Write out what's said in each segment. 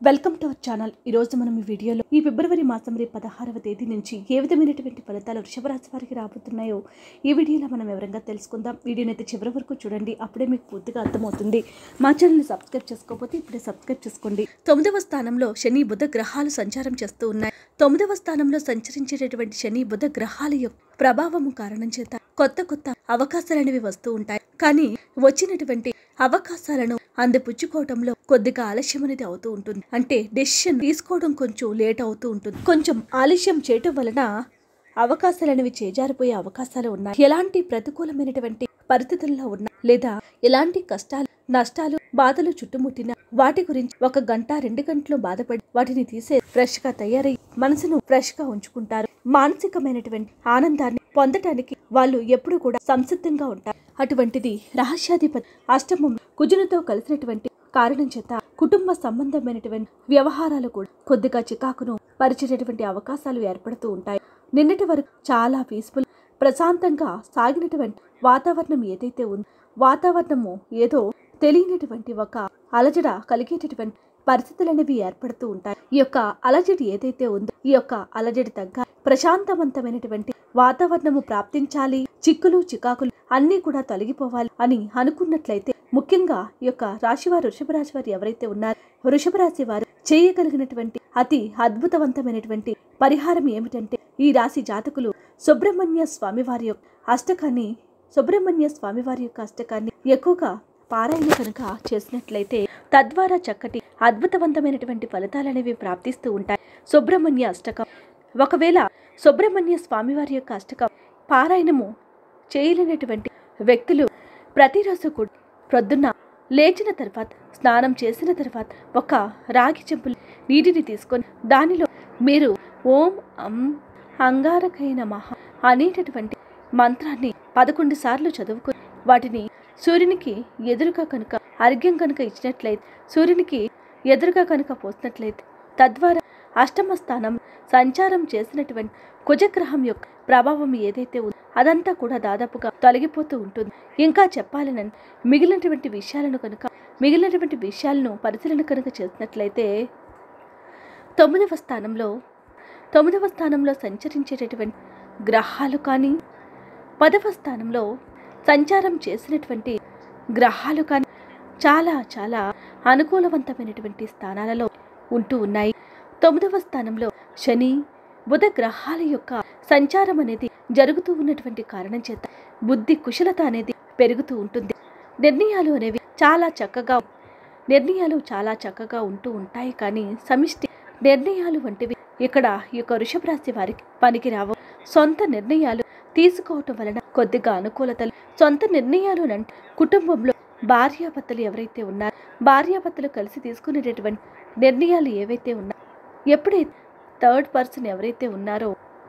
Welcome to our channel ఈ రోజు మనం ఈ వీడియోలో ఈ ఫిబ్రవరి మాసం రేపు పదహారవ తేదీ నుంచి ఏ విధమైనటువంటి ఫలితాలు వృషభ రాశి వారికి రాబోతున్నాయో ఈ వీడియోలో మనం వివరంగా తెలుసుకుందాం వీడియోని అయితే చివరి వరకు చూడండి అప్పుడే మీకు పూర్తిగా అర్థమవుతుంది మా ఛానల్ని సబ్స్క్రైబ్ చేసుకోకపోతే ఇప్పుడే సబ్స్క్రైబ్ చేసుకోండి తొమ్మిదవ స్థానంలో శని బుధ గ్రహాలు సంచారం చేస్తూ ఉన్నాయి తొమ్మిదవ స్థానంలో సంచరించేటటువంటి శని బుధ గ్రహాల యొక్క ప్రభావము కారణం చేత కొత్త కొత్త అవకాశాలు అనేవి వస్తూ ఉంటాయి కానీ వచ్చినటువంటి అవకాశాలను అందిపుచ్చుకోవటంలో కొద్దిగా ఆలస్యం అనేది అవుతూ ఉంటుంది అంటే డెసిషన్ తీసుకోవడం కొంచెం లేట్ అవుతూ ఉంటుంది కొంచెం ఆలస్యం చేయటం వలన అవకాశాలు అనేవి చేజారిపోయే అవకాశాలు ఉన్నాయి ఎలాంటి ప్రతికూలమైనటువంటి పరిస్థితుల్లో ఉన్నా లేదా ఎలాంటి కష్టాలు నష్టాలు బాధలు చుట్టుముట్టినా వాటి గురించి ఒక గంట రెండు గంటలు బాధపడి వాటిని తీసే ఫ్రెష్ గా తయారై మనసును ఫ్రెష్ గా ఉంచుకుంటారు మానసికమైనటువంటి ఆనందాన్ని పొందటానికి వాళ్ళు ఎప్పుడు కూడా సంసిద్ధంగా ఉంటారు అటువంటిది రహస్యాధిపతి అష్టమం కుజునితో కలిసినటువంటి కారణం చేత కుటుంబ సంబంధమైనటువంటి వ్యవహారాలు కూడా కొద్దిగా చికాకును పరిచేటటువంటి అవకాశాలు ఏర్పడుతూ ఉంటాయి నిన్నటి వరకు చాలా పీస్ఫుల్ ప్రశాంతంగా సాగినటువంటి వాతావరణం ఏదైతే ఉందో వాతావరణము ఏదో తెలియనటువంటి ఒక అలజడ కలిగేటటువంటి పరిస్థితులు అనేవి ఏర్పడుతూ ఉంటాయి ఈ యొక్క అలజడి ఏదైతే ఉందో ఈ యొక్క అలజడి తగ్గ ప్రశాంతవంతమైనటువంటి వాతావరణము ప్రాప్తించాలి చిక్కులు చికాకులు అన్నీ కూడా తొలగిపోవాలి అని అనుకున్నట్లయితే ముఖ్యంగా ఈ యొక్క రాశివారు వృషభ రాశి వారు ఎవరైతే ఉన్నారో వృషభ రాశి వారు చేయగలిగినటువంటి అతి అద్భుతవంతమైనటువంటి పరిహారం ఏమిటంటే ఈ రాశి జాతకులు సుబ్రహ్మణ్య స్వామి వారి యొక్క అష్టకాన్ని సుబ్రహ్మణ్య స్వామి వారి యొక్క అష్టకాన్ని ఎక్కువగా పారాయణ కనుక చేసినట్లయితే తద్వారా చక్కటి అద్భుతవంతమైనటువంటి ఫలితాలు అనేవి ప్రాప్తిస్తూ ఉంటాయి సుబ్రహ్మణ్య అష్టకం ఒకవేళ సుబ్రహ్మణ్య స్వామి వారి యొక్క అష్టకం పారాయణము చేయలేనటువంటి వ్యక్తులు ప్రతిరోజు కూడా ప్రొద్దున్న లేచిన తర్వాత స్నానం చేసిన తర్వాత ఒక రాగి చెంపులు నీటిని తీసుకొని దానిలో మీరు ఓం అం అంగారకైన మహా అనేటటువంటి మంత్రాన్ని పదకొండు సార్లు చదువుకొని వాటిని సూర్యునికి ఎదురుగా కనుక అర్ఘ్యం కనుక ఇచ్చినట్లయితే సూర్యునికి ఎదురుగా కనుక పోసినట్లయితే తద్వారా అష్టమ స్థానం సంచారం చేసినటువంటి కుజగ్రహం యొక్క ప్రభావం ఏదైతే ఉందో అదంతా కూడా దాదాపుగా తొలగిపోతూ ఉంటుంది ఇంకా చెప్పాలనంటే మిగిలినటువంటి విషయాలను కనుక మిగిలినటువంటి విషయాలను పరిశీలన కనుక చేసినట్లయితే తొమ్మిదవ స్థానంలో తొమ్మిదవ స్థానంలో సంచరించేటటువంటి గ్రహాలు కానీ పదవ స్థానంలో సంచారం చేసినటువంటి గ్రహాలు కానీ చాలా చాలా అనుకూలవంతమైనటువంటి స్థానాలలో ఉంటూ ఉన్నాయి తొమ్మిదవ స్థానంలో శని బుధ గ్రహాల యొక్క సంచారం అనేది జరుగుతూ ఉన్నటువంటి కారణం చేత బుద్ధి కుశలత అనేది పెరుగుతూ ఉంటుంది నిర్ణయాలు అనేవి చాలా చక్కగా నిర్ణయాలు చాలా చక్కగా ఉంటూ ఉంటాయి కానీ సమిష్టి నిర్ణయాలు వంటివి ఇక్కడ ఈ యొక్క వృషభ రాశి వారికి పనికిరావు సొంత నిర్ణయాలు తీసుకోవటం వలన కొద్దిగా అనుకూలతలు సొంత నిర్ణయాలు అంటే కుటుంబంలో భార్యాభర్తలు ఎవరైతే ఉన్నారో భార్యాభర్తలు కలిసి తీసుకునేటటువంటి నిర్ణయాలు ఏవైతే ఉన్నాయో ఎప్పుడైతే థర్డ్ పర్సన్ ఎవరైతే ఉన్నారో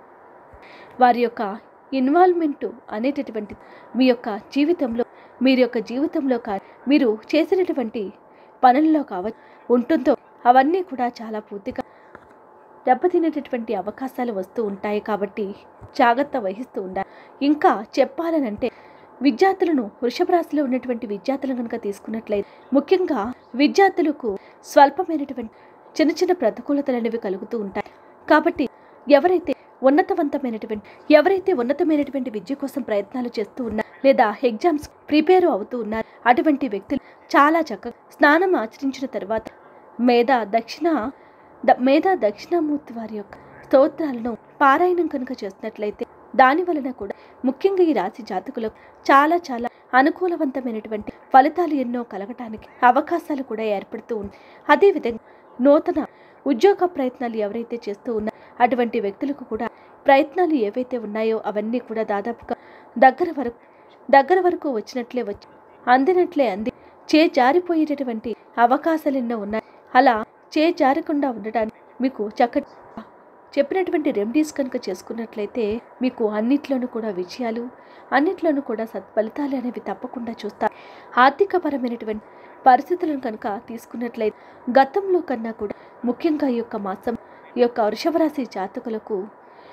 వారి యొక్క ఇన్వాల్వ్మెంట్ అనేటటువంటి మీ యొక్క జీవితంలో మీరు యొక్క జీవితంలో కా మీరు చేసినటువంటి పనుల్లో కావచ్చు ఉంటుందో అవన్నీ కూడా చాలా పూర్తిగా దెబ్బతినేటటువంటి అవకాశాలు వస్తూ ఉంటాయి కాబట్టి జాగ్రత్త వహిస్తూ ఉండాలి ఇంకా చెప్పాలనంటే విద్యార్థులను వృషభ రాశిలో ఉన్నటువంటి విద్యార్థులను కనుక తీసుకున్నట్లయితే ముఖ్యంగా విద్యార్థులకు స్వల్పమైనటువంటి చిన్న చిన్న ప్రతికూలతలు అనేవి కలుగుతూ ఉంటాయి కాబట్టి ఎవరైతే ఉన్నతవంతమైనటువంటి ఎవరైతే ఉన్నతమైనటువంటి విద్య కోసం ప్రయత్నాలు చేస్తూ ఉన్నారు లేదా ఎగ్జామ్స్ ప్రిపేర్ అవుతూ ఉన్నారు అటువంటి వ్యక్తులు చాలా చక్కగా స్నానం ఆచరించిన తర్వాత మేధా దక్షిణ ద- మేధా దక్షిణామూర్తి వారి యొక్క స్తోత్రాలను పారాయణం కనుక చేసినట్లయితే దాని వలన కూడా ముఖ్యంగా ఈ రాశి జాతకులకు చాలా చాలా అనుకూలవంతమైనటువంటి ఫలితాలు ఎన్నో కలగటానికి అవకాశాలు కూడా ఏర్పడుతూ ఉంటాయి అదేవిధంగా నూతన ఉద్యోగ ప్రయత్నాలు ఎవరైతే చేస్తూ ఉన్నారో అటువంటి వ్యక్తులకు కూడా ప్రయత్నాలు ఏవైతే ఉన్నాయో అవన్నీ కూడా దాదాపుగా దగ్గర వరకు దగ్గర వరకు వచ్చినట్లే వచ్చి అందినట్లే అంది చే జారిపోయేటటువంటి అవకాశాలు ఎన్నో ఉన్నాయి అలా చే జారకుండా ఉండటానికి మీకు చక్కటి చెప్పినటువంటి రెమెడీస్ కనుక చేసుకున్నట్లయితే మీకు అన్నిట్లోనూ కూడా విజయాలు అన్నిట్లోనూ కూడా సత్ఫలితాలు అనేవి తప్పకుండా చూస్తారు ఆర్థికపరమైనటువంటి పరిస్థితులను కనుక తీసుకున్నట్లయితే గతంలో కన్నా కూడా ముఖ్యంగా ఈ యొక్క మాసం ఈ యొక్క వృషభ రాశి జాతకులకు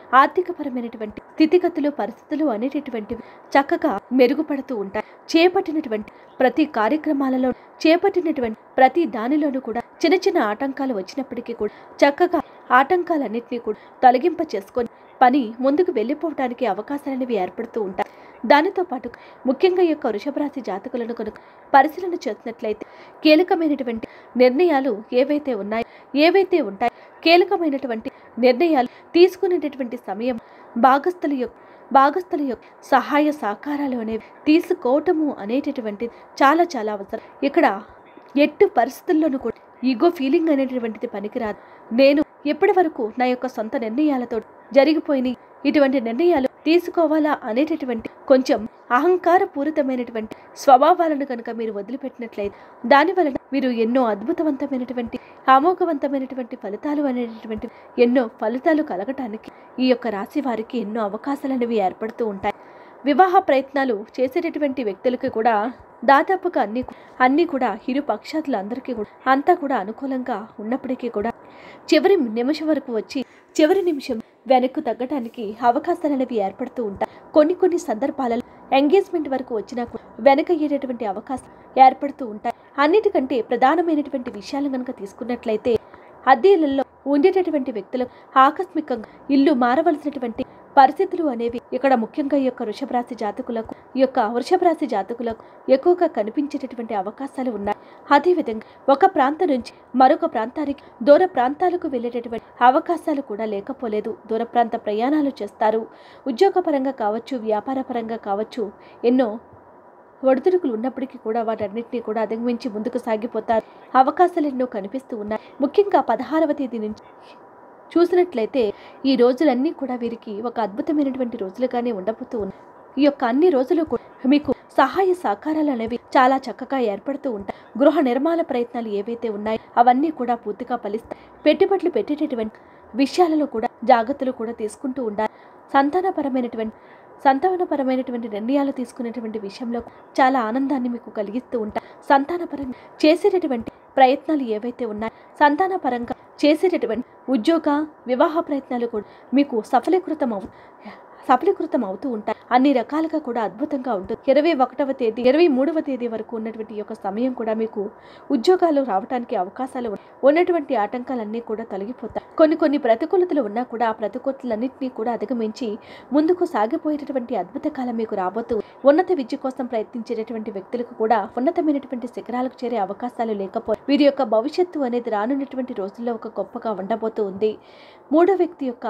ఆర్థికపరమైనటువంటి స్థితిగతులు పరిస్థితులు అనేటటువంటివి చక్కగా మెరుగుపడుతూ ఉంటాయి చేపట్టినటువంటి ప్రతి కార్యక్రమాలలో చేపట్టినటువంటి ప్రతి దానిలోనూ కూడా చిన్న చిన్న ఆటంకాలు వచ్చినప్పటికీ కూడా చక్కగా ఆటంకాలన్నింటినీ కూడా తొలగింప చేసుకొని పని ముందుకు వెళ్ళిపోవడానికి అవకాశాలనేవి ఏర్పడుతూ ఉంటాయి దానితో పాటు ముఖ్యంగా ఈ యొక్క వృషభ రాశి జాతకులను కనుక పరిశీలన చేసినట్లయితే కీలకమైనటువంటి నిర్ణయాలు ఏవైతే ఉన్నాయో ఏవైతే ఉంటాయో కీలకమైనటువంటి నిర్ణయాలు తీసుకునేటటువంటి సమయం భాగస్థుల యొక్క భాగస్థుల యొక్క సహాయ సహకారాలు అనేవి తీసుకోవటము అనేటటువంటిది చాలా చాలా అవసరం ఇక్కడ ఎట్టు పరిస్థితుల్లోనూ కూడా ఈగో ఫీలింగ్ అనేటటువంటిది పనికిరాదు నేను ఎప్పటి వరకు నా యొక్క సొంత నిర్ణయాలతో జరిగిపోయినాయి ఇటువంటి నిర్ణయాలు తీసుకోవాలా అనేటటువంటి కొంచెం అహంకారపూరితమైనటువంటి స్వభావాలను కనుక మీరు వదిలిపెట్టినట్లయితే దాని వలన మీరు ఎన్నో అద్భుతవంతమైనటువంటి అమోఘవంతమైనటువంటి ఫలితాలు అనేటటువంటి ఎన్నో ఫలితాలు కలగటానికి ఈ యొక్క రాశి వారికి ఎన్నో అవకాశాలు అనేవి ఏర్పడుతూ ఉంటాయి వివాహ ప్రయత్నాలు చేసేటటువంటి వ్యక్తులకి కూడా దాదాపుగా అన్ని అన్నీ కూడా ఇరు పక్షాతులందరికీ కూడా అంతా కూడా అనుకూలంగా ఉన్నప్పటికీ కూడా చివరి నిమిషం వరకు వచ్చి చివరి నిమిషం వెనక్కు తగ్గడానికి అవకాశాలు అనేవి ఏర్పడుతూ ఉంటాయి కొన్ని కొన్ని సందర్భాలలో ఎంగేజ్మెంట్ వరకు వచ్చినా కూడా వెనకయ్యేటటువంటి అవకాశం ఏర్పడుతూ ఉంటాయి అన్నిటికంటే ప్రధానమైనటువంటి విషయాలు కనుక తీసుకున్నట్లయితే అద్దెలలో ఉండేటటువంటి వ్యక్తులకు ఆకస్మికంగా ఇల్లు మారవలసినటువంటి పరిస్థితులు అనేవి ఇక్కడ ముఖ్యంగా ఈ యొక్క వృషభ రాశి జాతకులకు ఈ యొక్క వృషభ రాశి జాతకులకు ఎక్కువగా కనిపించేటటువంటి అవకాశాలు ఉన్నాయి అదేవిధంగా ఒక ప్రాంతం నుంచి మరొక ప్రాంతానికి దూర ప్రాంతాలకు వెళ్ళేటటువంటి అవకాశాలు కూడా లేకపోలేదు దూర ప్రాంత ప్రయాణాలు చేస్తారు ఉద్యోగపరంగా కావచ్చు వ్యాపార పరంగా కావచ్చు ఎన్నో ఒడిదుడుకులు ఉన్నప్పటికీ కూడా వాటన్నిటిని కూడా అధిగమించి ముందుకు సాగిపోతారు అవకాశాలు ఎన్నో కనిపిస్తూ ఉన్నాయి ముఖ్యంగా పదహారవ తేదీ నుంచి చూసినట్లయితే ఈ రోజులన్నీ కూడా వీరికి ఒక అద్భుతమైనటువంటి రోజులుగానే ఉండబోతూ ఉన్నాయి ఈ యొక్క అన్ని రోజులు కూడా మీకు సహాయ సహకారాలు అనేవి చాలా చక్కగా ఏర్పడుతూ ఉంటాయి గృహ నిర్మాణ ప్రయత్నాలు ఏవైతే ఉన్నాయో అవన్నీ కూడా పూర్తిగా ఫలిస్తాయి పెట్టుబడులు పెట్టేటటువంటి విషయాలలో కూడా జాగ్రత్తలు కూడా తీసుకుంటూ ఉండాలి సంతానపరమైనటువంటి సంతానపరమైనటువంటి నిర్ణయాలు తీసుకునేటువంటి విషయంలో చాలా ఆనందాన్ని మీకు కలిగిస్తూ ఉంటాయి సంతానపరంగా చేసేటటువంటి ప్రయత్నాలు ఏవైతే ఉన్నాయో సంతానపరంగా చేసేటటువంటి ఉద్యోగ వివాహ ప్రయత్నాలు కూడా మీకు సఫలీకృతం అవు సఫలీకృతం అవుతూ ఉంటాయి అన్ని రకాలుగా కూడా అద్భుతంగా ఉంటుంది ఇరవై ఒకటవ తేదీ ఇరవై మూడవ తేదీ వరకు ఉన్నటువంటి ఈ యొక్క సమయం కూడా మీకు ఉద్యోగాలు రావడానికి అవకాశాలు ఉన్నాయి. ఉన్నటువంటి ఆటంకాలన్నీ కూడా తొలగిపోతాయి కొన్ని కొన్ని ప్రతికూలతలు ఉన్నా కూడా ఆ ప్రతికూలతలన్నింటినీ కూడా అధిగమించి ముందుకు సాగిపోయేటటువంటి అద్భుత కాలం మీకు రాబోతూ ఉన్నత విద్య కోసం ప్రయత్నించేటటువంటి వ్యక్తులకు కూడా ఉన్నతమైనటువంటి శిఖరాలకు చేరే అవకాశాలు లేకపోతే వీరి యొక్క భవిష్యత్తు అనేది రానున్నటువంటి రోజుల్లో ఒక గొప్పగా ఉండబోతూ ఉంది మూడో వ్యక్తి యొక్క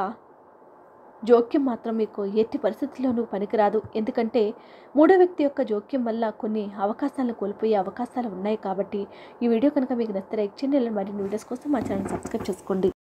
జోక్యం మాత్రం మీకు ఎట్టి పరిస్థితుల్లోనూ పనికిరాదు ఎందుకంటే మూడో వ్యక్తి యొక్క జోక్యం వల్ల కొన్ని అవకాశాలను కోల్పోయే అవకాశాలు ఉన్నాయి కాబట్టి ఈ వీడియో కనుక మీకు నచ్చితే లైక్ చేయండి మరిన్ని వీడియోస్ కోసం మా ఛానల్ సబ్స్క్రైబ్ చేసుకోండి